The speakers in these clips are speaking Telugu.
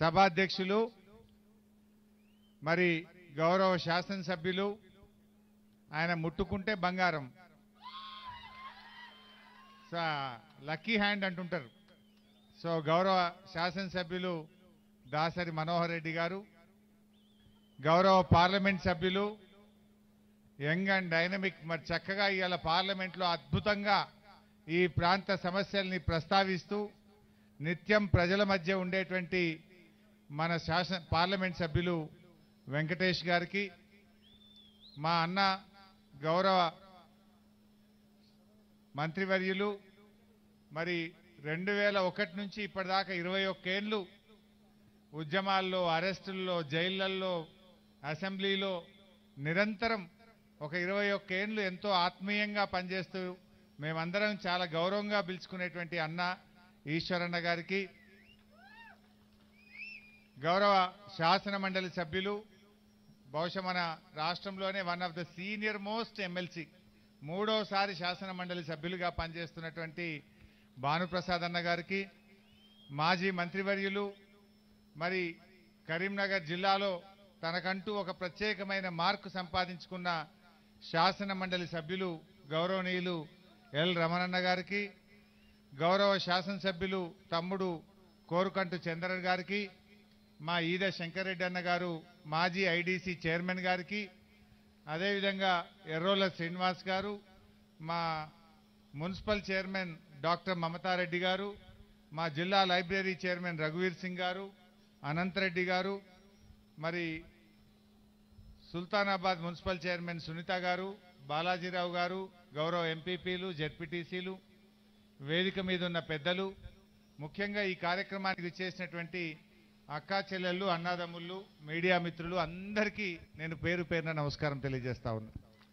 సభాధ్యక్షులు మరి గౌరవ శాసనసభ్యులు ఆయన ముట్టుకుంటే బంగారం సో లక్కీ హ్యాండ్ అంటుంటారు సో గౌరవ శాసనసభ్యులు దాసరి మనోహర్ రెడ్డి గారు గౌరవ పార్లమెంట్ సభ్యులు యంగ్ అండ్ డైనమిక్ మరి చక్కగా ఇవాళ పార్లమెంట్లో అద్భుతంగా ఈ ప్రాంత సమస్యల్ని ప్రస్తావిస్తూ నిత్యం ప్రజల మధ్య ఉండేటువంటి మన శాసన పార్లమెంట్ సభ్యులు వెంకటేష్ గారికి మా అన్న గౌరవ మంత్రివర్యులు మరి రెండు వేల ఒకటి నుంచి ఇప్పటిదాకా ఇరవై ఒక్కేళ్ళు ఉద్యమాల్లో అరెస్టుల్లో జైళ్లల్లో అసెంబ్లీలో నిరంతరం ఒక ఇరవై ఒక్కేళ్ళు ఎంతో ఆత్మీయంగా పనిచేస్తూ మేమందరం చాలా గౌరవంగా పిలుచుకునేటువంటి అన్న ఈశ్వరన్న గారికి గౌరవ శాసన మండలి సభ్యులు బహుశా మన రాష్ట్రంలోనే one of the senior most MLC మూడోసారి శాసన మండలి సభ్యులుగా పనిచేస్తున్నటువంటి భానుప్రసాద్ అన్న గారికి మాజీ మంత్రివర్యులు మరి కరీంనగర్ జిల్లాలో తనకంటూ ఒక ప్రత్యేకమైన మార్కు సంపాదించుకున్న శాసన మండలి సభ్యులు గౌరవనీయులు ఎల్ రమణన్న గారికి గౌరవ శాసనసభ్యులు తమ్ముడు కోరుకంటు చంద్రన్ గారికి మా ఈద శంకర్రెడ్డి అన్న గారు మాజీ ఐడీసీ చైర్మన్ గారికి అదేవిధంగా ఎర్రోల శ్రీనివాస్ గారు మా మున్సిపల్ చైర్మన్ డాక్టర్ మమతారెడ్డి గారు మా జిల్లా లైబ్రరీ చైర్మన్ రఘువీర్ సింగ్ గారు అనంతరెడ్డి గారు మరి సుల్తానాబాద్ మున్సిపల్ చైర్మన్ సునీత గారు బాలాజీరావు గారు గౌరవ ఎంపీపీలు జెడ్పీటీసీలు వేదిక మీద ఉన్న పెద్దలు ముఖ్యంగా ఈ కార్యక్రమానికి చేసినటువంటి అక్కా చెల్లెళ్ళు అన్నాదమ్ముళ్ళు మీడియా మిత్రులు అందరికీ నేను పేరు పేరున నమస్కారం తెలియజేస్తా ఉన్నా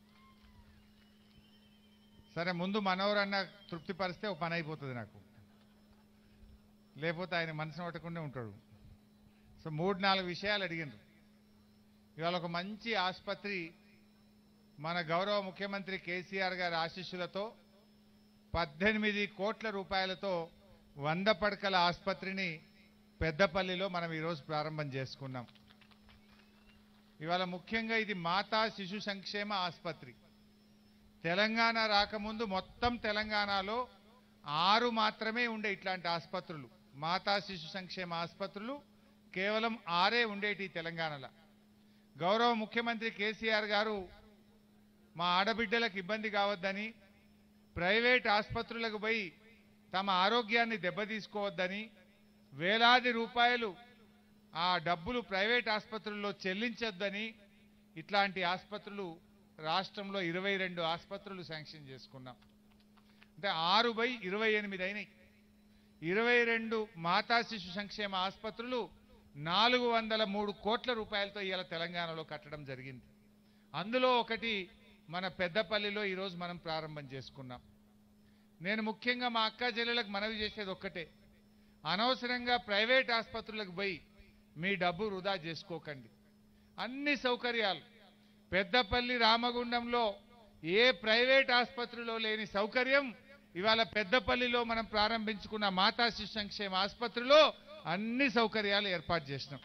సరే ముందు మనోహర్ అన్న తృప్తిపరిస్తే ఒక పని అయిపోతుంది నాకు లేకపోతే ఆయన మనసును పట్టకుండా ఉంటాడు సో మూడు నాలుగు విషయాలు అడిగిండ్రు ఇవాళ ఒక మంచి ఆసుపత్రి మన గౌరవ ముఖ్యమంత్రి కేసీఆర్ గారి ఆశీస్సులతో పద్దెనిమిది కోట్ల రూపాయలతో వంద పడకల ఆసుపత్రిని పెద్దపల్లిలో మనం ఈరోజు ప్రారంభం చేసుకున్నాం ఇవాళ ముఖ్యంగా ఇది మాతా శిశు సంక్షేమ ఆసుపత్రి తెలంగాణ రాకముందు మొత్తం తెలంగాణలో ఆరు మాత్రమే ఉండే ఇట్లాంటి ఆసుపత్రులు మాతా శిశు సంక్షేమ ఆసుపత్రులు కేవలం ఆరే ఉండేటి తెలంగాణలో గౌరవ ముఖ్యమంత్రి కేసీఆర్ గారు మా ఆడబిడ్డలకు ఇబ్బంది కావద్దని ప్రైవేట్ ఆసుపత్రులకు పోయి తమ ఆరోగ్యాన్ని దెబ్బతీసుకోవద్దని వేలాది రూపాయలు ఆ డబ్బులు ప్రైవేట్ ఆసుపత్రుల్లో చెల్లించొద్దని ఇట్లాంటి ఆసుపత్రులు రాష్ట్రంలో ఇరవై రెండు ఆసుపత్రులు శాంక్షన్ చేసుకున్నాం అంటే ఆరు బై ఇరవై ఎనిమిది అయినాయి ఇరవై రెండు మాతా శిశు సంక్షేమ ఆసుపత్రులు నాలుగు వందల మూడు కోట్ల రూపాయలతో ఇవాళ తెలంగాణలో కట్టడం జరిగింది అందులో ఒకటి మన పెద్దపల్లిలో ఈరోజు మనం ప్రారంభం చేసుకున్నాం నేను ముఖ్యంగా మా అక్క చెల్లెలకు మనవి చేసేది ఒక్కటే అనవసరంగా ప్రైవేట్ ఆసుపత్రులకు పోయి మీ డబ్బు వృధా చేసుకోకండి అన్ని సౌకర్యాలు పెద్దపల్లి రామగుండంలో ఏ ప్రైవేట్ ఆసుపత్రిలో లేని సౌకర్యం ఇవాళ పెద్దపల్లిలో మనం ప్రారంభించుకున్న మాతా శిశు సంక్షేమ ఆసుపత్రిలో అన్ని సౌకర్యాలు ఏర్పాటు చేసినాం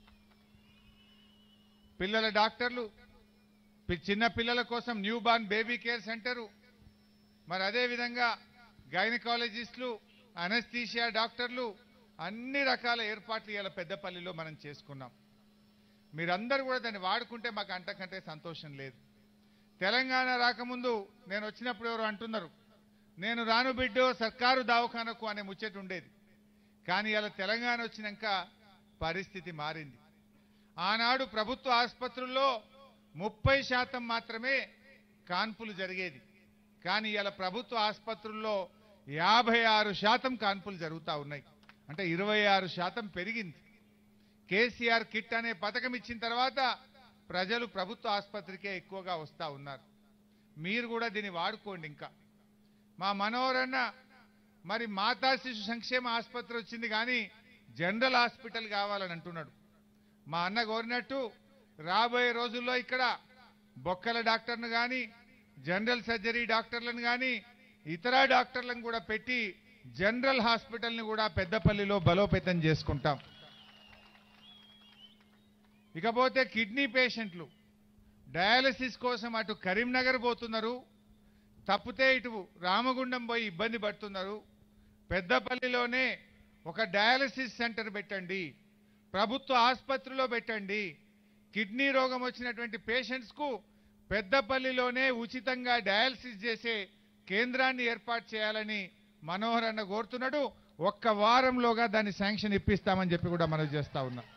పిల్లల డాక్టర్లు పి- చిన్న పిల్లల కోసం new born baby care centre మరి అదే విధంగా గైనకాలజిస్టులు అనస్థీషియా డాక్టర్లు అన్ని రకాల ఏర్పాట్లు ఇవాళ పెద్దపల్లిలో మనం చేసుకున్నాం మీరందరూ కూడా దాన్ని వాడుకుంటే మాకు అంతకంటే సంతోషం లేదు తెలంగాణ రాకముందు నేను వచ్చినప్పుడు ఎవరు అంటున్నారు నేను రాను బిడ్డో సర్కారు దవాఖానకు అనే ముచ్చట ఉండేది కానీ ఇలా తెలంగాణ వచ్చినాక పరిస్థితి మారింది ఆనాడు ప్రభుత్వ ఆసుపత్రుల్లో ముప్పై శాతం మాత్రమే కాన్పులు జరిగేది కానీ ఇలా ప్రభుత్వ ఆసుపత్రుల్లో యాభై ఆరు శాతం కాన్పులు జరుగుతూ ఉన్నాయి అంటే ఇరవై ఆరు శాతం పెరిగింది కేసీఆర్ కిట్ అనే పథకం ఇచ్చిన తర్వాత ప్రజలు ప్రభుత్వ ఆసుపత్రికే ఎక్కువగా వస్తూ ఉన్నారు మీరు కూడా దీన్ని వాడుకోండి ఇంకా మా మనోహరన్న మరి మాతా శిశు సంక్షేమ ఆసుపత్రి వచ్చింది కానీ జనరల్ హాస్పిటల్ కావాలని అంటున్నాడు మా అన్న కోరినట్టు రాబోయే రోజుల్లో ఇక్కడ బొక్కల డాక్టర్ను కానీ జనరల్ సర్జరీ డాక్టర్లను కానీ ఇతర డాక్టర్లను కూడా పెట్టి జనరల్ హాస్పిటల్ని కూడా పెద్దపల్లిలో బలోపేతం చేసుకుంటాం ఇకపోతే కిడ్నీ పేషెంట్లు డయాలసిస్ కోసం అటు కరీంనగర్ పోతున్నారు తప్పితే ఇటు రామగుండం పోయి ఇబ్బంది పడుతున్నారు పెద్దపల్లిలోనే ఒక డయాలసిస్ సెంటర్ పెట్టండి ప్రభుత్వ ఆసుపత్రిలో పెట్టండి కిడ్నీ రోగం వచ్చినటువంటి పేషెంట్స్కు పెద్దపల్లిలోనే ఉచితంగా డయాలసిస్ చేసే కేంద్రాన్ని ఏర్పాటు చేయాలని మనోహర్ అన్న కోరుతున్నాడు ఒక్క వారంలోగా దాన్ని శాంక్షన్ ఇప్పిస్తామని చెప్పి కూడా మనం చేస్తా ఉన్నాం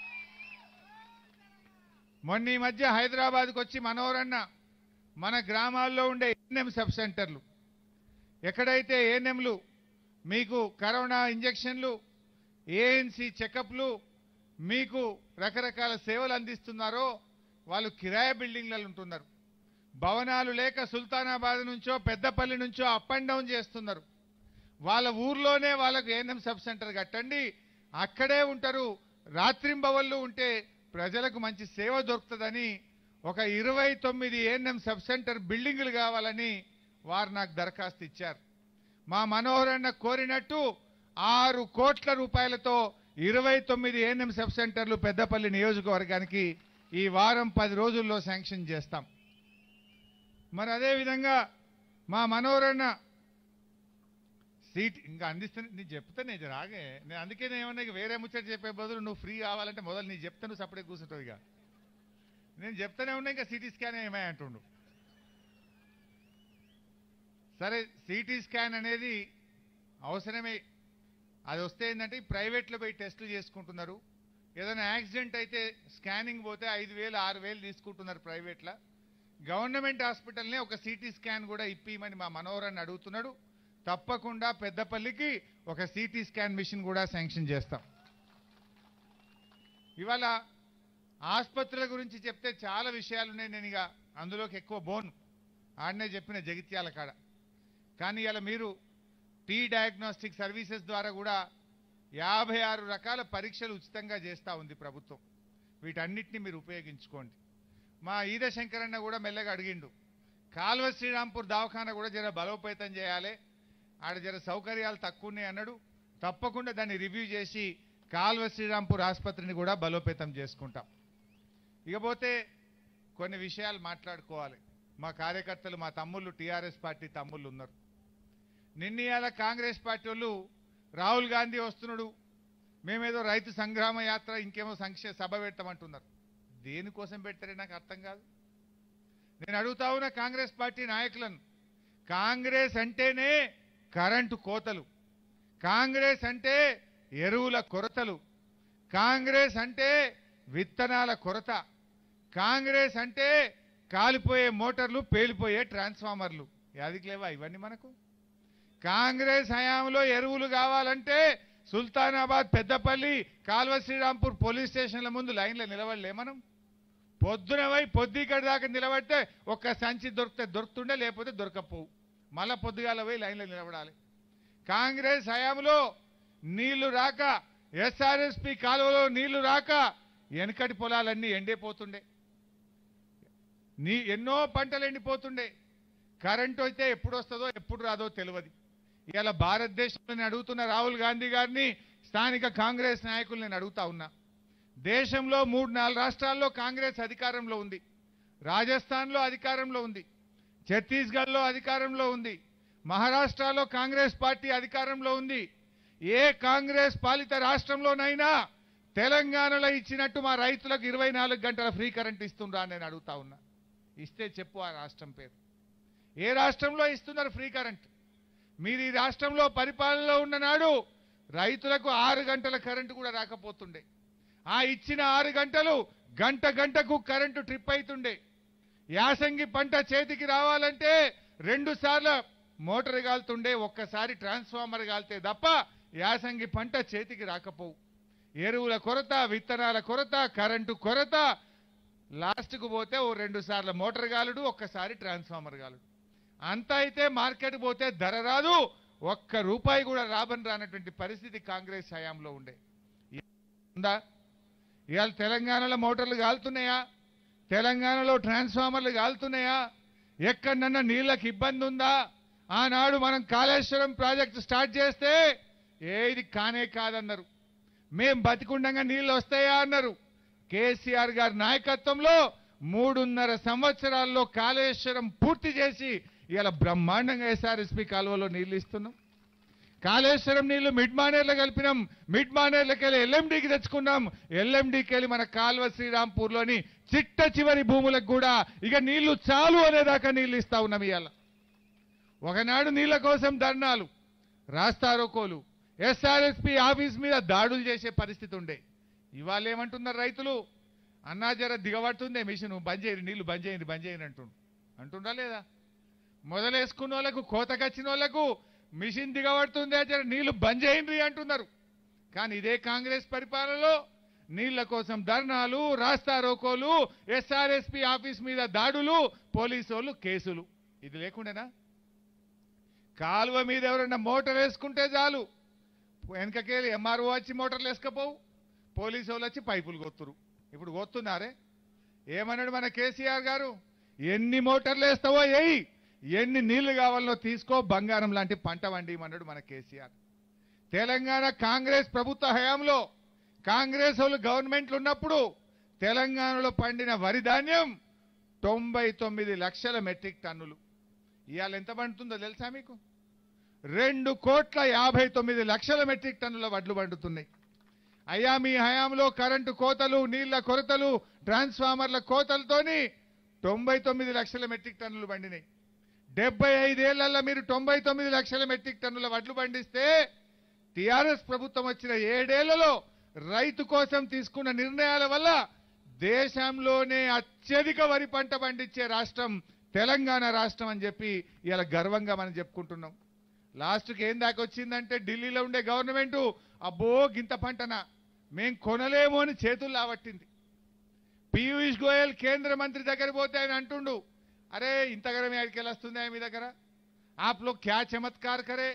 మొన్న ఈ మధ్య హైదరాబాద్కు వచ్చి మనోహర్ అన్న మన గ్రామాల్లో ఉండే ఏఎన్ఎం సబ్ సెంటర్లు ఎక్కడైతే ఏఎన్ఎంలు మీకు కరోనా ఇంజెక్షన్లు ఏఎన్సి చెకప్లు మీకు రకరకాల సేవలు అందిస్తున్నారో వాళ్ళు కిరాయ బిల్డింగ్లలో ఉంటున్నారు భవనాలు లేక సుల్తానాబాద్ నుంచో పెద్దపల్లి నుంచో అప్ అండ్ డౌన్ చేస్తున్నారు వాళ్ళ ఊర్లోనే వాళ్ళకు ఏఎన్ఎం సబ్ సెంటర్ కట్టండి అక్కడే ఉంటారు రాత్రింబవళ్ళు ఉంటే ప్రజలకు మంచి సేవ దొరుకుతుందని ఒక ఇరవై తొమ్మిది ఏఎన్ఎం సబ్ సెంటర్ బిల్డింగులు కావాలని వారు నాకు దరఖాస్తు ఇచ్చారు మా మనోహర్ అన్న కోరినట్టు ఆరు కోట్ల రూపాయలతో ఇరవై తొమ్మిది ఏఎన్ఎం సబ్ సెంటర్లు పెద్దపల్లి నియోజకవర్గానికి ఈ వారం పది రోజుల్లో శాంక్షన్ చేస్తాం మరి అదే విధంగా మా మనోహర్ అన్న సీట్ ఇంకా అందిస్తే నేను చెప్తే నేను రాగే నేను అందుకే నేను ఏమన్నా ఇక వేరే ముచ్చట చెప్పే బదులు నువ్వు ఫ్రీ కావాలంటే మొదలు నీ చెప్తే నువ్వు సపరేట్ కూర్చుంటావు ఇక నేను చెప్తానే ఉన్నా ఇంకా సిటీ స్కాన్ ఏమై అంటుండు సరే సిటీ స్కాన్ అనేది అవసరమే అది వస్తే ఏంటంటే ప్రైవేట్లో పోయి టెస్టులు చేసుకుంటున్నారు ఏదైనా యాక్సిడెంట్ అయితే స్కానింగ్ పోతే ఐదు వేలు ఆరు వేలు తీసుకుంటున్నారు ప్రైవేట్లో గవర్నమెంట్ హాస్పిటల్నే ఒక సిటీ స్కాన్ కూడా ఇప్పిమని మా మనోహరాన్ని అడుగుతున్నాడు తప్పకుండా పెద్దపల్లికి ఒక సిటీ స్కాన్ మిషన్ కూడా శాంక్షన్ చేస్తాం ఇవాళ ఆసుపత్రుల గురించి చెప్తే చాలా విషయాలు ఉన్నాయి నేను ఇక అందులోకి ఎక్కువ బోను ఆడనే చెప్పిన జగిత్యాల కాడ కానీ ఇలా మీరు టీ డయాగ్నోస్టిక్ సర్వీసెస్ ద్వారా కూడా యాభై ఆరు రకాల పరీక్షలు ఉచితంగా చేస్తూ ఉంది ప్రభుత్వం వీటన్నిటిని మీరు ఉపయోగించుకోండి మా ఈద శంకరన్న కూడా మెల్లగా అడిగిండు కాల్వ శ్రీరాంపూర్ దవాఖాన కూడా జర బలోపేతం చేయాలి ఆడ జర సౌకర్యాలు తక్కువ ఉన్నాయి అన్నాడు తప్పకుండా దాన్ని రివ్యూ చేసి కాల్వ శ్రీరాంపూర్ ఆసుపత్రిని కూడా బలోపేతం చేసుకుంటాం ఇకపోతే కొన్ని విషయాలు మాట్లాడుకోవాలి మా కార్యకర్తలు మా తమ్ముళ్ళు టీఆర్ఎస్ పార్టీ తమ్ముళ్ళు ఉన్నారు నిన్నయాల కాంగ్రెస్ పార్టీ వాళ్ళు రాహుల్ గాంధీ వస్తున్నాడు మేమేదో రైతు సంగ్రామ యాత్ర ఇంకేమో సంక్షే సభ పెడతామంటున్నారు దేనికోసం పెడతారే నాకు అర్థం కాదు నేను అడుగుతా ఉన్న కాంగ్రెస్ పార్టీ నాయకులను కాంగ్రెస్ అంటేనే కరెంటు కోతలు కాంగ్రెస్ అంటే ఎరువుల కొరతలు కాంగ్రెస్ అంటే విత్తనాల కొరత కాంగ్రెస్ అంటే కాలిపోయే మోటార్లు పేలిపోయే ట్రాన్స్ఫార్మర్లు యాదికి లేవా ఇవన్నీ మనకు కాంగ్రెస్ హయాంలో ఎరువులు కావాలంటే సుల్తానాబాద్ పెద్దపల్లి కాల్వ శ్రీరాంపూర్ పోలీస్ స్టేషన్ల ముందు లైన్లో నిలబడలే మనం పొద్దున పోయి పొద్దుకడి దాకా నిలబడితే ఒక్క సంచి దొరికితే దొరుకుతుండే లేకపోతే దొరకపోవు మళ్ళా పొద్దుగాల పోయి లైన్లో నిలబడాలి కాంగ్రెస్ హయాంలో నీళ్లు రాక ఎస్ఆర్ఎస్పి కాలువలో నీళ్లు రాక వెనకటి పొలాలన్నీ ఎండిపోతుండే నీ ఎన్నో పంటలు ఎండిపోతుండే కరెంటు అయితే ఎప్పుడు వస్తుందో ఎప్పుడు రాదో తెలియదు ఇవాళ భారతదేశంలో నేను అడుగుతున్న రాహుల్ గాంధీ గారిని స్థానిక కాంగ్రెస్ నాయకులు నేను అడుగుతా ఉన్నా దేశంలో మూడు నాలుగు రాష్ట్రాల్లో కాంగ్రెస్ అధికారంలో ఉంది రాజస్థాన్లో అధికారంలో ఉంది ఛత్తీస్గఢ్లో అధికారంలో ఉంది మహారాష్ట్రలో కాంగ్రెస్ పార్టీ అధికారంలో ఉంది ఏ కాంగ్రెస్ పాలిత రాష్ట్రంలోనైనా తెలంగాణలో ఇచ్చినట్టు మా రైతులకు ఇరవై నాలుగు గంటల ఫ్రీ కరెంట్ ఇస్తుండ్రా అని నేను అడుగుతా ఉన్నా ఇస్తే చెప్పు ఆ రాష్ట్రం పేరు ఏ రాష్ట్రంలో ఇస్తున్నారు ఫ్రీ కరెంట్ మీరు ఈ రాష్ట్రంలో పరిపాలనలో ఉన్న నాడు రైతులకు ఆరు గంటల కరెంటు కూడా రాకపోతుండే ఆ ఇచ్చిన ఆరు గంటలు గంట గంటకు కరెంటు ట్రిప్ అవుతుండే యాసంగి పంట చేతికి రావాలంటే రెండు సార్లు మోటార్ కాలుతుండే ఒక్కసారి ట్రాన్స్ఫార్మర్ కాలితే తప్ప యాసంగి పంట చేతికి రాకపోవు ఎరువుల కొరత విత్తనాల కొరత కరెంటు కొరత లాస్ట్కు పోతే ఓ రెండు సార్లు మోటార్ గాలుడు ఒక్కసారి ట్రాన్స్ఫార్మర్ గాలుడు అంత అయితే మార్కెట్ పోతే ధర రాదు ఒక్క రూపాయి కూడా రాబని రానటువంటి పరిస్థితి కాంగ్రెస్ హయాంలో ఉండే ఉందా ఇవాళ తెలంగాణలో మోటార్లు కాలుతున్నాయా తెలంగాణలో ట్రాన్స్ఫార్మర్లు కాలుతున్నాయా ఎక్కడన్నా నీళ్ళకి ఇబ్బంది ఉందా ఆనాడు మనం కాళేశ్వరం ప్రాజెక్టు స్టార్ట్ చేస్తే ఏది కానే కాదన్నారు మేం బతికుండగా నీళ్ళు వస్తాయా అన్నారు కేసీఆర్ గారి నాయకత్వంలో మూడున్నర సంవత్సరాల్లో కాళేశ్వరం పూర్తి చేసి ఇలా బ్రహ్మాండంగా ఎస్ఆర్ఎస్పి కాలువలో నీళ్లు ఇస్తున్నాం కాళేశ్వరం నీళ్లు మిడ్ మానేర్లో కలిపినాం మిడ్ మానేర్లకి వెళ్ళి ఎల్ఎండికి తెచ్చుకున్నాం ఎల్ఎండికి వెళ్ళి మన కాల్వ శ్రీరాంపూర్లోని చిట్ట చివరి భూములకు కూడా ఇక నీళ్లు చాలు అనేదాకా నీళ్లు ఇస్తా ఉన్నాం ఇవాళ ఒకనాడు నీళ్ల కోసం ధర్నాలు రాస్తారోకోలు ఎస్ఆర్ఎస్పి ఆఫీస్ మీద దాడులు చేసే పరిస్థితి ఉండే ఇవాళ ఏమంటున్నారు రైతులు అన్నా జర దిగబడుతుందే మిషన్ బంద్ చేయండి నీళ్లు బంద్ చేయండి బంద్ చేయండి అంటుండు అంటుండా లేదా మొదలేసుకున్న వాళ్ళకు కోతకొచ్చిన వాళ్ళకు మిషన్ దిగబడుతుందే జర నీళ్లు బంద్ చేయండి అంటున్నారు కానీ ఇదే కాంగ్రెస్ పరిపాలనలో నీళ్ల కోసం ధర్నాలు రాస్తారోకోలు ఎస్ఆర్ఎస్పి ఆఫీస్ మీద దాడులు పోలీసు వాళ్ళు కేసులు ఇది లేకుండానా కాలువ మీద ఎవరైనా మోటార్ వేసుకుంటే చాలు వెనకకెళ్ళి ఎంఆర్ఓ వచ్చి మోటార్లు వేసుకపోవు పోలీసు వాళ్ళు వచ్చి పైపులు కొత్తురు ఇప్పుడు కొత్తున్నారే ఏమన్నాడు మన కేసీఆర్ గారు ఎన్ని మోటార్లు వేస్తావో ఎయ్యి ఎన్ని నీళ్లు కావాలో తీసుకో బంగారం లాంటి పంట వండిమన్నాడు మన కేసీఆర్ తెలంగాణ కాంగ్రెస్ ప్రభుత్వ హయాంలో కాంగ్రెస్ వాళ్ళు గవర్నమెంట్లు ఉన్నప్పుడు తెలంగాణలో పండిన వరి ధాన్యం తొంభై తొమ్మిది లక్షల మెట్రిక్ టన్నులు ఇవాళ ఎంత పండుతుందో తెలుసా మీకు రెండు కోట్ల యాభై తొమ్మిది లక్షల మెట్రిక్ టన్నుల వడ్లు పండుతున్నాయి అయ్యా మీ హయాంలో కరెంటు కోతలు నీళ్ల కొరతలు ట్రాన్స్ఫార్మర్ల కోతలతోని తొంభై తొమ్మిది లక్షల మెట్రిక్ టన్నులు పండినాయి డెబ్బై ఐదేళ్లలో మీరు తొంభై తొమ్మిది లక్షల మెట్రిక్ టన్నుల వడ్లు పండిస్తే టిఆర్ఎస్ ప్రభుత్వం వచ్చిన ఏడేళ్లలో రైతు కోసం తీసుకున్న నిర్ణయాల వల్ల దేశంలోనే అత్యధిక వరి పంట పండించే రాష్ట్రం తెలంగాణ రాష్ట్రం అని చెప్పి ఇలా గర్వంగా మనం చెప్పుకుంటున్నాం లాస్ట్కి ఏం దాకా వచ్చిందంటే ఢిల్లీలో ఉండే గవర్నమెంట్ అబ్బో గింత పంటనా మేం కొనలేము అని చేతులు లావట్టింది పీయూష్ గోయల్ కేంద్ర మంత్రి దగ్గర పోతే ఆయన అంటుండు అరే ఇంతగరం ఎక్కడికి వస్తుంది మీ దగ్గర ఆప్లో క్యా చమత్కార్ కరే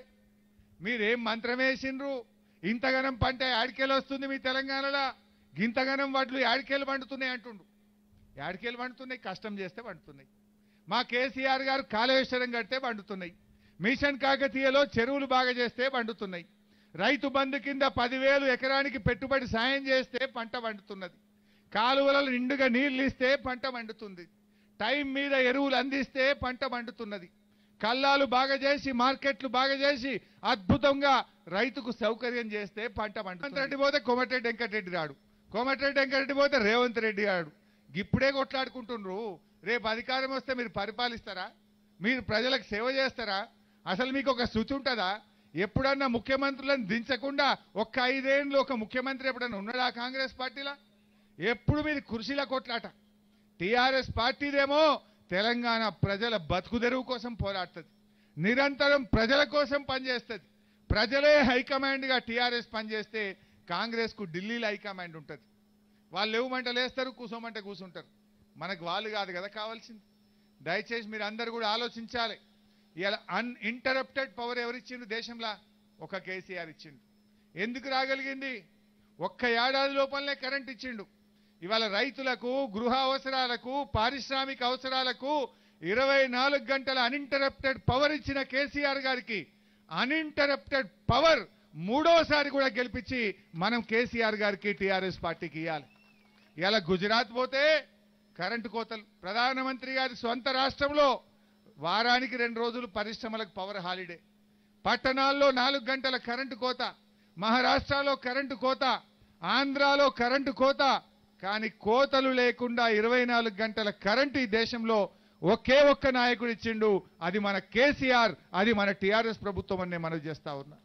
మీరేం మంత్రం వేసిండ్రు ఇంతగనం పంట యాడికెళ్ళి వస్తుంది మీ తెలంగాణలో గింతగనం వడ్లు యాడికెళ్ళి పండుతున్నాయి అంటుండు యాడికెళ్ళి పండుతున్నాయి కష్టం చేస్తే పండుతున్నాయి మా కేసీఆర్ గారు కాళేశ్వరం కడితే పండుతున్నాయి మిషన్ కాకతీయలో చెరువులు బాగా చేస్తే పండుతున్నాయి రైతు బంధు కింద పదివేలు ఎకరానికి పెట్టుబడి సాయం చేస్తే పంట పండుతున్నది కాలువలలో నిండుగా నీళ్లు ఇస్తే పంట పండుతుంది టైం మీద ఎరువులు అందిస్తే పంట పండుతున్నది కల్లాలు బాగా చేసి మార్కెట్లు బాగా చేసి అద్భుతంగా రైతుకు సౌకర్యం చేస్తే పంట పండుతుంది రెడ్డి పోతే కోమటిరెడ్డి వెంకటరెడ్డి రాడు కోమటిరెడ్డి వెంకటరెడ్డి పోతే రేవంత్ రెడ్డి రాడు ఇప్పుడే కొట్లాడుకుంటుండ్రు రేపు అధికారం వస్తే మీరు పరిపాలిస్తారా మీరు ప్రజలకు సేవ చేస్తారా అసలు మీకు ఒక శుచి ఉంటుందా ఎప్పుడన్నా ముఖ్యమంత్రులను దించకుండా ఒక్క ఐదేళ్ళు ఒక ముఖ్యమంత్రి ఎప్పుడన్నా ఉన్నాడా కాంగ్రెస్ పార్టీలా ఎప్పుడు మీది కుర్చీల కొట్లాట టిఆర్ఎస్ పార్టీదేమో తెలంగాణ ప్రజల బతుకు తెరువు కోసం పోరాడుతుంది నిరంతరం ప్రజల కోసం పనిచేస్తుంది ప్రజలే హైకమాండ్గా టీఆర్ఎస్ పనిచేస్తే కాంగ్రెస్కు ఢిల్లీలో హైకమాండ్ ఉంటుంది వాళ్ళు లేవమంటే లేస్తారు కూసోమంటే కూసుంటారు మనకు వాళ్ళు కాదు కదా కావాల్సింది దయచేసి మీరు అందరు కూడా ఆలోచించాలి ఇలా అన్ఇంటరప్టెడ్ పవర్ ఎవరిచ్చిండు దేశంలో ఒక కేసీఆర్ ఇచ్చిండు ఎందుకు రాగలిగింది ఒక్క ఏడాది లోపలనే కరెంట్ ఇచ్చిండు ఇవాళ రైతులకు గృహ అవసరాలకు పారిశ్రామిక అవసరాలకు ఇరవై నాలుగు గంటల అన్ఇంటరప్టెడ్ పవర్ ఇచ్చిన కేసీఆర్ గారికి అన్ఇంటరప్టెడ్ పవర్ మూడోసారి కూడా గెలిపించి మనం కేసీఆర్ గారికి టీఆర్ఎస్ పార్టీకి ఇవ్వాలి ఇలా గుజరాత్ పోతే కరెంటు కోతలు ప్రధానమంత్రి గారి సొంత రాష్ట్రంలో వారానికి రెండు రోజులు పరిశ్రమలకు పవర్ హాలిడే పట్టణాల్లో నాలుగు గంటల కరెంటు కోత మహారాష్ట్రలో కరెంటు కోత ఆంధ్రాలో కరెంటు కోత కానీ కోతలు లేకుండా ఇరవై నాలుగు గంటల కరెంటు ఈ దేశంలో ఒకే ఒక్క నాయకుడు ఇచ్చిండు అది మన కేసీఆర్ అది మన టీఆర్ఎస్ ప్రభుత్వం అని నేను మనవి చేస్తా ఉన్నా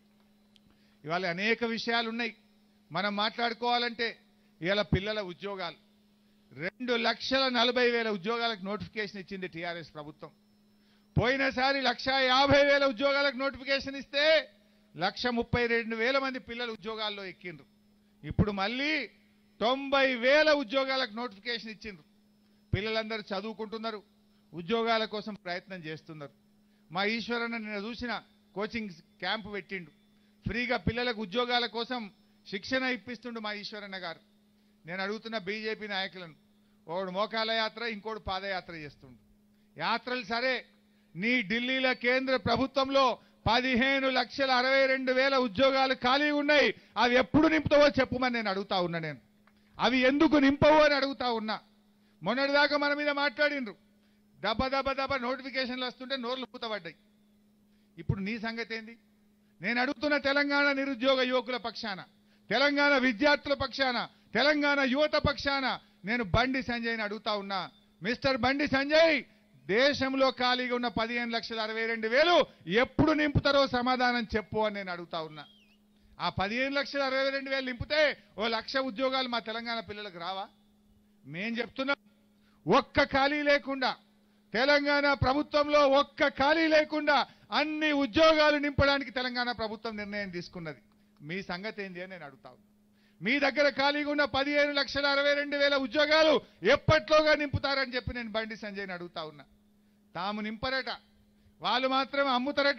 ఇవాళ అనేక విషయాలు ఉన్నాయి మనం మాట్లాడుకోవాలంటే ఇవాళ పిల్లల ఉద్యోగాలు రెండు లక్షల నలభై వేల ఉద్యోగాలకు నోటిఫికేషన్ ఇచ్చింది టీఆర్ఎస్ ప్రభుత్వం పోయినసారి లక్ష యాభై వేల ఉద్యోగాలకు నోటిఫికేషన్ ఇస్తే లక్ష ముప్పై రెండు వేల మంది పిల్లలు ఉద్యోగాల్లో ఎక్కిండ్రు ఇప్పుడు మళ్ళీ తొంభై వేల ఉద్యోగాలకు నోటిఫికేషన్ ఇచ్చిండ్రు పిల్లలందరూ చదువుకుంటున్నారు ఉద్యోగాల కోసం ప్రయత్నం చేస్తున్నారు మా ఈశ్వరన్న నిన్న చూసిన కోచింగ్ క్యాంప్ పెట్టిండు ఫ్రీగా పిల్లలకు ఉద్యోగాల కోసం శిక్షణ ఇప్పిస్తుండు మా ఈశ్వరన్న గారు నేను అడుగుతున్న బీజేపీ నాయకులను ఒకడు మోకాల యాత్ర ఇంకోడు పాదయాత్ర చేస్తుండు యాత్రలు సరే నీ ఢిల్లీలో కేంద్ర ప్రభుత్వంలో పదిహేను లక్షల అరవై రెండు వేల ఉద్యోగాలు ఖాళీ ఉన్నాయి అవి ఎప్పుడు నింపుతావో చెప్పుమని నేను అడుగుతా ఉన్నా నేను అవి ఎందుకు నింపవు అని అడుగుతా ఉన్నా మొన్నటిదాకా మన మీద మాట్లాడిండ్రు దబ దబ దబ నోటిఫికేషన్లు వస్తుంటే నోర్లు పూతపడ్డాయి ఇప్పుడు నీ సంగతి ఏంది నేను అడుగుతున్న తెలంగాణ నిరుద్యోగ యువకుల పక్షాన తెలంగాణ విద్యార్థుల పక్షాన తెలంగాణ యువత పక్షాన నేను బండి సంజయ్ని అడుగుతా ఉన్నా మిస్టర్ బండి సంజయ్ దేశంలో ఖాళీగా ఉన్న పదిహేను లక్షల అరవై రెండు వేలు ఎప్పుడు నింపుతారో సమాధానం చెప్పు అని నేను అడుగుతా ఉన్నా ఆ పదిహేను లక్షల అరవై రెండు వేలు నింపితే ఓ లక్ష ఉద్యోగాలు మా తెలంగాణ పిల్లలకు రావా మేం చెప్తున్నాం ఒక్క ఖాళీ లేకుండా తెలంగాణ ప్రభుత్వంలో ఒక్క ఖాళీ లేకుండా అన్ని ఉద్యోగాలు నింపడానికి తెలంగాణ ప్రభుత్వం నిర్ణయం తీసుకున్నది మీ సంగతి ఏంది అని నేను అడుగుతా ఉన్నా. మీ దగ్గర ఖాళీగా ఉన్న పదిహేను లక్షల అరవై రెండు వేల ఉద్యోగాలు ఎప్పట్లోగా నింపుతారని చెప్పి నేను బండి సంజయ్ని అడుగుతా ఉన్నా తాము నింపరట వాళ్ళు మాత్రం అమ్ముతారట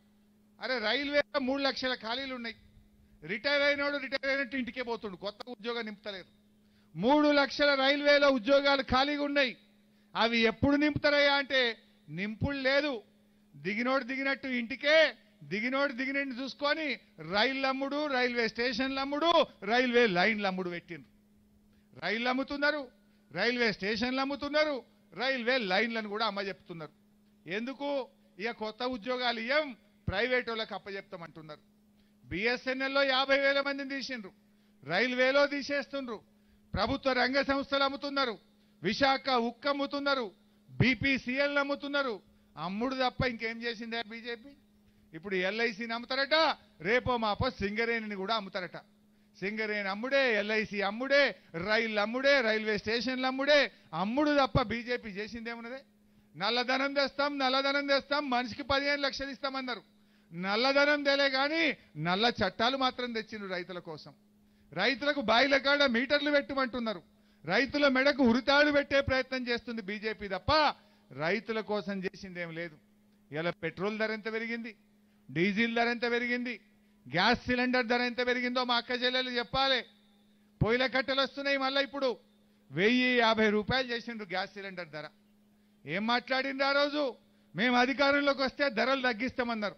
అరే రైల్వే మూడు లక్షల ఖాళీలు ఉన్నాయి రిటైర్ అయినోడు రిటైర్ అయినట్టు ఇంటికే పోతుండు కొత్త ఉద్యోగం నింపుతలేరు మూడు లక్షల రైల్వేలో ఉద్యోగాలు ఖాళీగా ఉన్నాయి అవి ఎప్పుడు నింపుతారయ్యా అంటే నింపుడు లేదు దిగినోడు దిగినట్టు ఇంటికే దిగినోడు దిగినట్టు చూసుకొని రైళ్ళు అమ్ముడు రైల్వే స్టేషన్లు అమ్ముడు రైల్వే లైన్లు అమ్ముడు పెట్టిండ్రు రైళ్ళు అమ్ముతున్నారు రైల్వే స్టేషన్లు అమ్ముతున్నారు రైల్వే లైన్లను కూడా అమ్మ చెప్తున్నారు ఎందుకు ఇక కొత్త ఉద్యోగాలు ఇయ్యం ప్రైవేట్ వాళ్ళకి అప్పచెప్తామంటున్నారు బిఎస్ఎన్ఎల్లో యాభై వేల మందిని తీసిండ్రు రైల్వేలో తీసేస్తుండ్రు ప్రభుత్వ రంగ సంస్థలు అమ్ముతున్నారు విశాఖ ఉక్క అమ్ముతున్నారు బీపీసీఎల్ అమ్ముతున్నారు అమ్ముడు తప్ప ఇంకేం చేసిందే బీజేపీ ఇప్పుడు ఎల్ఐసిని అమ్ముతారట రేపో మాపో సింగరేణిని కూడా అమ్ముతారట సింగరేణి అమ్ముడే ఎల్ఐసి అమ్ముడే రైళ్ళు అమ్ముడే రైల్వే స్టేషన్లు అమ్ముడే అమ్ముడు తప్ప బీజేపీ చేసిందేమున్నదే నల్లధనం తెస్తాం నల్లధనం తెస్తాం మనిషికి పదిహేను లక్షలు ఇస్తామన్నారు నల్లధనం తెలే కానీ నల్ల చట్టాలు మాత్రం తెచ్చిండ్రు రైతుల కోసం రైతులకు బాయిల కాడ మీటర్లు పెట్టమంటున్నారు రైతుల మెడకు ఉరితాడు పెట్టే ప్రయత్నం చేస్తుంది బీజేపీ తప్ప రైతుల కోసం చేసిందేం లేదు ఇలా పెట్రోల్ ధర ఎంత పెరిగింది డీజిల్ ధర ఎంత పెరిగింది గ్యాస్ సిలిండర్ ధర ఎంత పెరిగిందో మా అక్క చెల్లెలు చెప్పాలి పొయ్యిల కట్టెలు వస్తున్నాయి మళ్ళీ ఇప్పుడు వెయ్యి యాభై రూపాయలు చేసిండ్రు గ్యాస్ సిలిండర్ ధర ఏం మాట్లాడిండ్రు ఆ రోజు మేము అధికారంలోకి వస్తే ధరలు తగ్గిస్తామన్నారు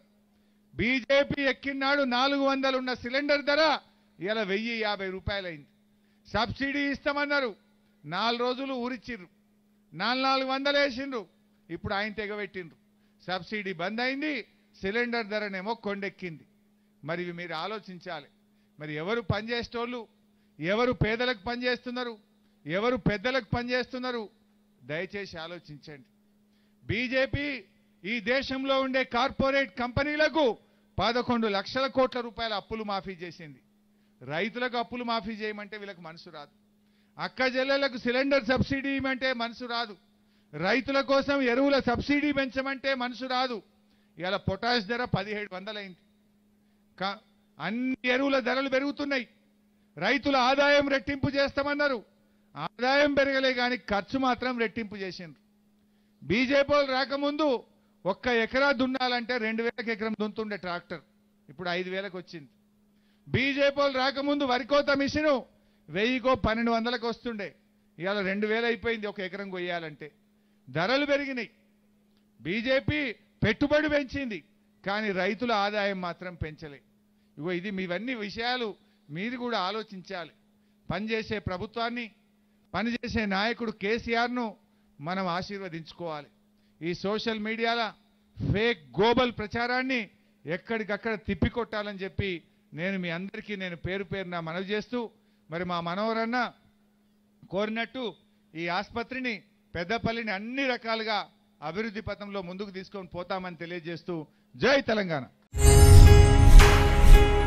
బీజేపీ ఎక్కినాడు నాలుగు వందలు ఉన్న సిలిండర్ ధర ఇలా వెయ్యి యాభై రూపాయలైంది సబ్సిడీ ఇస్తామన్నారు నాలుగు రోజులు ఊరిచ్చిర్రు నాలుగు నాలుగు వందలు వేసిండ్రు ఇప్పుడు ఆయన తెగబెట్టిండ్రు సబ్సిడీ బంద్ అయింది సిలిండర్ ధరనేమో కొండెక్కింది మరి ఇవి మీరు ఆలోచించాలి మరి ఎవరు పనిచేసేటోళ్ళు ఎవరు పేదలకు పనిచేస్తున్నారు ఎవరు పెద్దలకు పనిచేస్తున్నారు దయచేసి ఆలోచించండి బీజేపీ ఈ దేశంలో ఉండే కార్పొరేట్ కంపెనీలకు పదకొండు లక్షల కోట్ల రూపాయల అప్పులు మాఫీ చేసింది రైతులకు అప్పులు మాఫీ చేయమంటే వీళ్ళకి మనసు రాదు అక్క చెల్లెలకు సిలిండర్ సబ్సిడీ ఇవ్వమంటే మనసు రాదు రైతుల కోసం ఎరువుల సబ్సిడీ పెంచమంటే మనసు రాదు ఇవాళ పొటాష్ ధర పదిహేడు వందలైంది కా- అన్ని ఎరువుల ధరలు పెరుగుతున్నాయి రైతుల ఆదాయం రెట్టింపు చేస్తామన్నారు ఆదాయం పెరగలే కానీ ఖర్చు మాత్రం రెట్టింపు చేసిండ్రు బీజేపీ వాళ్ళు రాకముందు ఒక్క ఎకరా దున్నాలంటే రెండు వేలకు ఎకరం దున్తుండే ట్రాక్టర్ ఇప్పుడు ఐదు వేలకు వచ్చింది బీజేపీ వాళ్ళు రాకముందు వరికోత మిషను వెయ్యికో పన్నెండు వందలకు వస్తుండే ఇవాళ రెండు వేలు అయిపోయింది ఒక ఎకరం కొయ్యాలంటే ధరలు పెరిగినాయి బీజేపీ పెట్టుబడి పెంచింది కానీ రైతుల ఆదాయం మాత్రం పెంచలే ఇగో ఇది మీవన్నీ విషయాలు మీరు కూడా ఆలోచించాలి పనిచేసే ప్రభుత్వాన్ని పనిచేసే నాయకుడు కేసీఆర్ను మనం ఆశీర్వదించుకోవాలి ఈ సోషల్ మీడియాల ఫేక్ గోబల్ ప్రచారాన్ని ఎక్కడికక్కడ తిప్పికొట్టాలని చెప్పి నేను మీ అందరికీ నేను పేరు పేరున మనవి చేస్తూ మరి మా మనవరన్న కోరినట్టు ఈ ఆసుపత్రిని పెద్దపల్లిని అన్ని రకాలుగా అభివృద్ధి పథంలో ముందుకు తీసుకొని పోతామని తెలియజేస్తూ జై తెలంగాణ